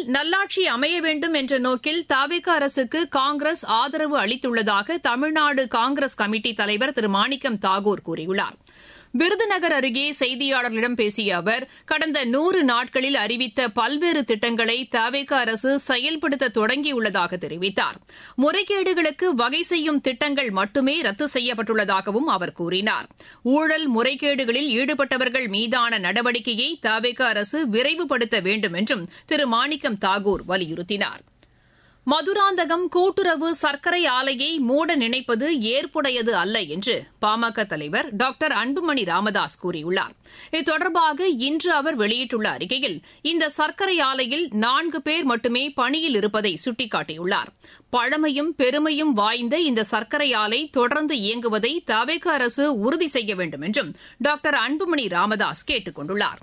நல்லாட்சி அமைய வேண்டும் என்ற நோக்கில் தவிக அரசுக்கு காங்கிரஸ் ஆதரவு அளித்துள்ளதாக தமிழ்நாடு காங்கிரஸ் கமிட்டி தலைவர் திரு மாணிக்கம் தாகூர் கூறியுள்ளார் விருதுநகர் அருகே செய்தியாளர்களிடம் பேசிய அவர் கடந்த நூறு நாட்களில் அறிவித்த பல்வேறு திட்டங்களை தவிக அரசு செயல்படுத்த தொடங்கியுள்ளதாக தெரிவித்தார் முறைகேடுகளுக்கு வகை செய்யும் திட்டங்கள் மட்டுமே ரத்து செய்யப்பட்டுள்ளதாகவும் அவர் கூறினார் ஊழல் முறைகேடுகளில் ஈடுபட்டவர்கள் மீதான நடவடிக்கையை தவிக அரசு விரைவுபடுத்த வேண்டும் என்றும் திரு மாணிக்கம் தாகூர் வலியுறுத்தினார் மதுராந்தகம் கூட்டுறவு சர்க்கரை ஆலையை மூட நினைப்பது ஏற்புடையது அல்ல என்று பாமக தலைவர் டாக்டர் அன்புமணி ராமதாஸ் கூறியுள்ளார் இது தொடர்பாக இன்று அவர் வெளியிட்டுள்ள அறிக்கையில் இந்த சர்க்கரை ஆலையில் நான்கு பேர் மட்டுமே பணியில் இருப்பதை சுட்டிக்காட்டியுள்ளார் பழமையும் பெருமையும் வாய்ந்த இந்த சர்க்கரை ஆலை தொடர்ந்து இயங்குவதை தவேக அரசு உறுதி செய்ய வேண்டும் என்றும் டாக்டர் அன்புமணி ராமதாஸ் கேட்டுக் கொண்டுள்ளாா்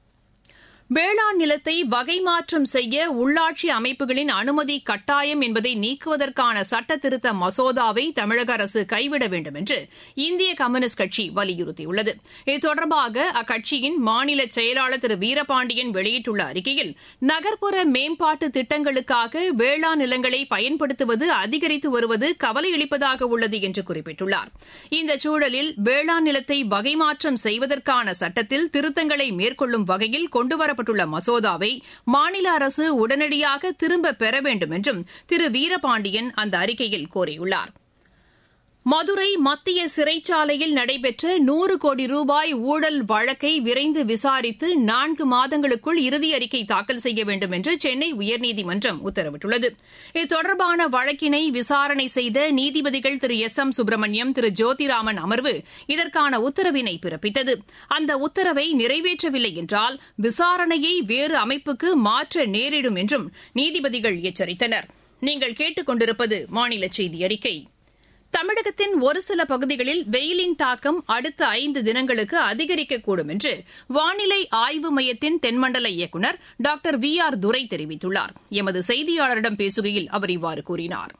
வேளாண் நிலத்தை வகை மாற்றம் செய்ய உள்ளாட்சி அமைப்புகளின் அனுமதி கட்டாயம் என்பதை நீக்குவதற்கான சட்ட திருத்த மசோதாவை தமிழக அரசு கைவிட வேண்டும் என்று இந்திய கம்யூனிஸ்ட் கட்சி வலியுறுத்தியுள்ளது இது தொடர்பாக அக்கட்சியின் மாநில செயலாளர் திரு வீரபாண்டியன் வெளியிட்டுள்ள அறிக்கையில் நகர்ப்புற மேம்பாட்டு திட்டங்களுக்காக வேளாண் நிலங்களை பயன்படுத்துவது அதிகரித்து வருவது கவலையளிப்பதாக உள்ளது என்று குறிப்பிட்டுள்ளார் இந்த சூழலில் வேளாண் நிலத்தை வகை மாற்றம் செய்வதற்கான சட்டத்தில் திருத்தங்களை மேற்கொள்ளும் வகையில் கொண்டுவரப்பட்ட செய்யப்பட்டுள்ள மசோதாவை மாநில அரசு உடனடியாக திரும்பப் பெற வேண்டும் என்றும் திரு வீரபாண்டியன் அந்த அறிக்கையில் கோரியுள்ளார் மதுரை மத்திய சிறைச்சாலையில் நடைபெற்ற நூறு கோடி ரூபாய் ஊழல் வழக்கை விரைந்து விசாரித்து நான்கு மாதங்களுக்குள் இறுதி அறிக்கை தாக்கல் செய்ய வேண்டும் என்று சென்னை உயர்நீதிமன்றம் உத்தரவிட்டுள்ளது இது தொடர்பான வழக்கினை விசாரணை செய்த நீதிபதிகள் திரு எஸ் எம் சுப்பிரமணியம் திரு ஜோதிராமன் அமர்வு இதற்கான உத்தரவினை பிறப்பித்தது அந்த உத்தரவை நிறைவேற்றவில்லை என்றால் விசாரணையை வேறு அமைப்புக்கு மாற்ற நேரிடும் என்றும் நீதிபதிகள் எச்சரித்தனர் நீங்கள் கேட்டுக் கொண்டிருப்பது மாநில செய்தி அறிக்கை தமிழகத்தின் ஒரு சில பகுதிகளில் வெயிலின் தாக்கம் அடுத்த ஐந்து தினங்களுக்கு அதிகரிக்கக்கூடும் என்று வானிலை ஆய்வு மையத்தின் தென்மண்டல இயக்குநர் டாக்டர் வி ஆர் துரை தெரிவித்துள்ளார் எமது செய்தியாளரிடம் பேசுகையில் அவர் இவ்வாறு கூறினார்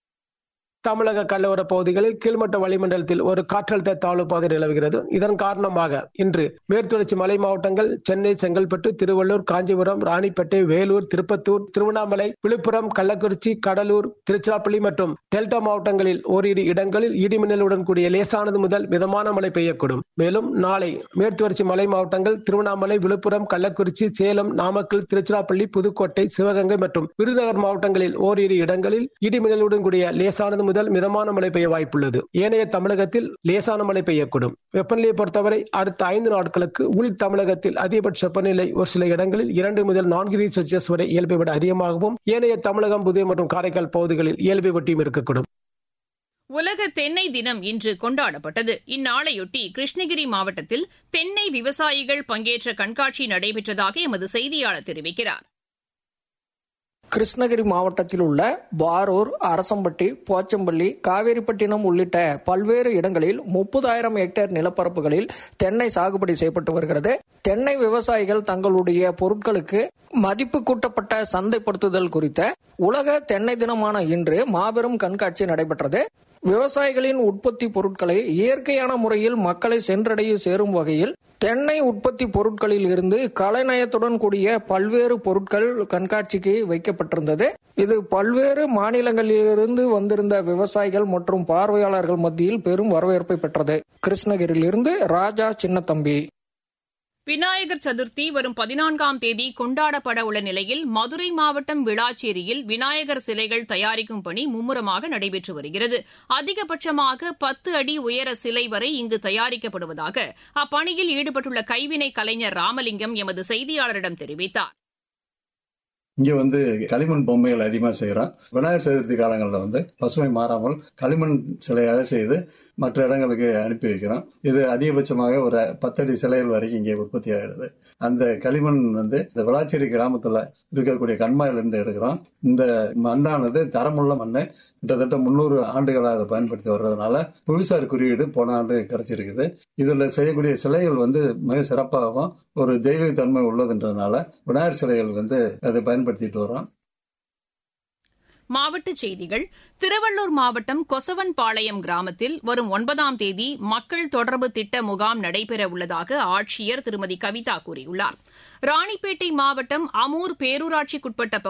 தமிழக கடலோர பகுதிகளில் கீழ்மட்ட வளிமண்டலத்தில் ஒரு காற்றழுத்த தாழ்வு பாதை நிலவுகிறது இதன் காரணமாக இன்று மேற்குத்தொடர்ச்சி மலை மாவட்டங்கள் சென்னை செங்கல்பட்டு திருவள்ளூர் காஞ்சிபுரம் ராணிப்பேட்டை வேலூர் திருப்பத்தூர் திருவண்ணாமலை விழுப்புரம் கள்ளக்குறிச்சி கடலூர் திருச்சிராப்பள்ளி மற்றும் டெல்டா மாவட்டங்களில் ஓரிரு இடங்களில் இடிமின்னலுடன் கூடிய லேசானது முதல் மிதமான மழை பெய்யக்கூடும் மேலும் நாளை மேற்குத்தொடர்ச்சி மலை மாவட்டங்கள் திருவண்ணாமலை விழுப்புரம் கள்ளக்குறிச்சி சேலம் நாமக்கல் திருச்சிராப்பள்ளி புதுக்கோட்டை சிவகங்கை மற்றும் விருதுநகர் மாவட்டங்களில் ஓரிரு இடங்களில் இடிமின்னலுடன் கூடிய லேசானது முதல் மிதமான மழை பெய்ய வாய்ப்புள்ளது ஏனைய தமிழகத்தில் லேசான மழை பெய்யக்கூடும் வெப்பநிலையை பொறுத்தவரை அடுத்த ஐந்து நாட்களுக்கு உள் தமிழகத்தில் அதிகபட்ச வெப்பநிலை ஒரு சில இடங்களில் இரண்டு முதல் நான்கு டிகிரி செல்சியஸ் வரை இயல்பை விட அதிகமாகவும் ஏனைய தமிழகம் புதுவை மற்றும் காரைக்கால் பகுதிகளில் இயல்பை ஒட்டியும் இருக்கக்கூடும் உலக தென்னை தினம் இன்று கொண்டாடப்பட்டது இந்நாளையொட்டி கிருஷ்ணகிரி மாவட்டத்தில் தென்னை விவசாயிகள் பங்கேற்ற கண்காட்சி நடைபெற்றதாக எமது செய்தியாளர் தெரிவிக்கிறார் கிருஷ்ணகிரி மாவட்டத்தில் உள்ள வாரூர் அரசம்பட்டி போச்சம்பள்ளி காவேரிப்பட்டினம் உள்ளிட்ட பல்வேறு இடங்களில் முப்பதாயிரம் ஹெக்டேர் நிலப்பரப்புகளில் தென்னை சாகுபடி செய்யப்பட்டு வருகிறது தென்னை விவசாயிகள் தங்களுடைய பொருட்களுக்கு மதிப்பு கூட்டப்பட்ட சந்தைப்படுத்துதல் குறித்த உலக தென்னை தினமான இன்று மாபெரும் கண்காட்சி நடைபெற்றது விவசாயிகளின் உற்பத்தி பொருட்களை இயற்கையான முறையில் மக்களை சென்றடைய சேரும் வகையில் தென்னை உற்பத்தி பொருட்களில் இருந்து கலைநயத்துடன் கூடிய பல்வேறு பொருட்கள் கண்காட்சிக்கு வைக்கப்பட்டிருந்தது இது பல்வேறு மாநிலங்களிலிருந்து வந்திருந்த விவசாயிகள் மற்றும் பார்வையாளர்கள் மத்தியில் பெரும் வரவேற்பை பெற்றது கிருஷ்ணகிரியிலிருந்து ராஜா சின்னத்தம்பி விநாயகர் சதுர்த்தி வரும் பதினான்காம் தேதி கொண்டாடப்பட உள்ள நிலையில் மதுரை மாவட்டம் விளாச்சேரியில் விநாயகர் சிலைகள் தயாரிக்கும் பணி மும்முரமாக நடைபெற்று வருகிறது அதிகபட்சமாக பத்து அடி உயர சிலை வரை இங்கு தயாரிக்கப்படுவதாக அப்பணியில் ஈடுபட்டுள்ள கைவினை கலைஞர் ராமலிங்கம் எமது செய்தியாளரிடம் தெரிவித்தார் இங்க வந்து களிமண் பொம்மைகள் அதிகமாக செய்கிறோம் விநாயகர் சதுர்த்தி காலங்களில் வந்து பசுமை மாறாமல் களிமண் சிலையாக செய்து மற்ற இடங்களுக்கு அனுப்பி வைக்கிறோம் இது அதிகபட்சமாக ஒரு பத்தடி சிலைகள் வரைக்கும் இங்கே உற்பத்தி ஆகிறது அந்த களிமண் வந்து இந்த விளாச்சேரி கிராமத்தில் இருக்கக்கூடிய கண்மாயிலிருந்து எடுக்கிறோம் இந்த மண்ணானது தரமுள்ள மண்ணை கிட்டத்தட்ட முந்நூறு ஆண்டுகளாக அதை பயன்படுத்தி வர்றதுனால புவிசார் குறியீடு போன ஆண்டு கிடைச்சிருக்குது இதில் செய்யக்கூடிய சிலைகள் வந்து மிக சிறப்பாகவும் ஒரு தெய்வீக தன்மை உள்ளதுன்றதுனால விநாயகர் சிலைகள் வந்து அதை பயன்படுத்திட்டு வரோம் மாவட்டச் செய்திகள் திருவள்ளூர் மாவட்டம் கொசவன்பாளையம் கிராமத்தில் வரும் ஒன்பதாம் தேதி மக்கள் தொடர்பு திட்ட முகாம் நடைபெற உள்ளதாக ஆட்சியர் திருமதி கவிதா கூறியுள்ளார் ராணிப்பேட்டை மாவட்டம் அமூர் பேரூராட்சிக்குட்பட்ட